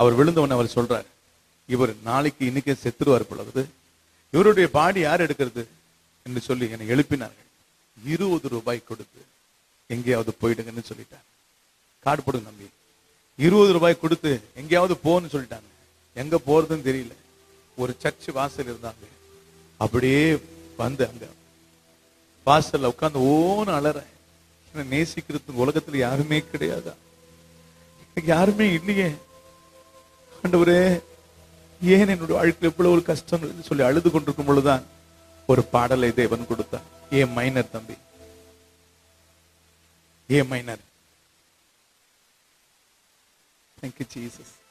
அவர் விழுந்தவன் அவர் சொல்றார் இவர் நாளைக்கு இன்னைக்கே செத்துருவார் பொழுது இவருடைய பாடி யார் எடுக்கிறது என்று சொல்லி என்னை எழுப்பினார்கள் இருபது ரூபாய் கொடுத்து எங்கேயாவது போயிடுங்கன்னு சொல்லிட்டார் கார்டு போடுங்க நம்பி இருபது ரூபாய் கொடுத்து எங்கேயாவது போன்னு சொல்லிட்டாங்க எங்க போறதுன்னு தெரியல ஒரு சர்ச் வாசல் இருந்தாங்க அப்படியே வந்து அங்க வாசல்ல உட்கார்ந்து ஓன்னு அலறேன் என்ன நேசிக்கிறதுக்கு உலகத்துல யாருமே கிடையாதா எனக்கு யாருமே இல்லையே ஆண்டவரே ஏன் என்னுடைய வாழ்க்கையில் இவ்வளவு ஒரு கஷ்டம் என்று சொல்லி அழுது கொண்டிருக்கும் பொழுதுதான் ஒரு பாடலை தேவன் கொடுத்தார் ஏ மைனர் தம்பி ஏ மைனர் தேங்க்யூ ஜீசஸ்